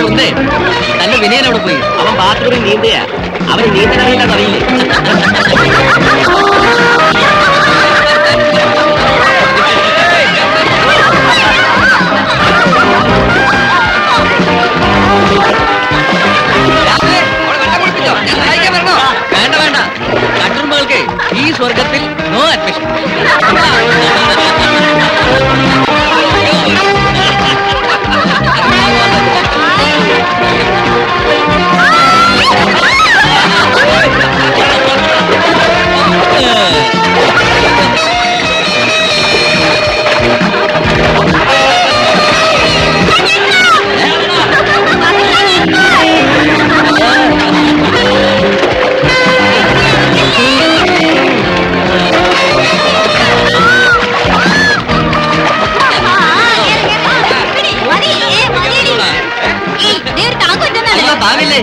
ഒന്നേ തന്റെ വിനയൻ അവിടെ പോയി അവൻ ബാത്റൂമിൽ നീന്തുക അവന് നീന്തലറിയില്ലെന്ന് അറിയില്ലേ വേണ്ട വേണ്ട കട്ടുറുമ്പകൾക്ക് ഈ സ്വർഗത്തിൽ നോ അഡ്മിഷൻ ഭാവില്ലേ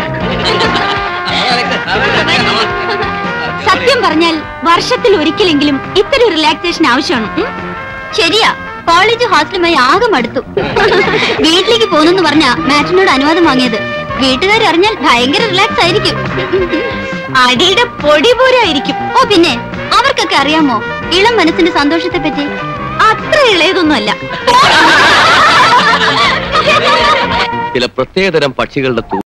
സത്യം പറഞ്ഞാൽ വർഷത്തിൽ ഒരിക്കലെങ്കിലും ഇത്തരം റിലാക്സേഷൻ ആവശ്യമാണ് ഉം? ശരിയാ കോളേജ് ഹോസ്റ്റലുമായി ആകെ മടുത്തു വീട്ടിലേക്ക് പോകുന്നെന്ന് പറഞ്ഞ മാറ്റിനോട് അനുവാദം വാങ്ങിയത് വീട്ടുകാർ അറിഞ്ഞാൽ ഭയങ്കര റിലാക്സ് ആയിരിക്കും അടിയുടെ പൊടി പോരായിരിക്കും ഓ പിന്നെ അവർക്കൊക്കെ അറിയാമോ ഇളം മനസ്സിന്റെ സന്തോഷത്തെ പറ്റി അത്ര ഇളയതൊന്നുമല്ല ചില പ്രത്യേകതരം പക്ഷികളുടെ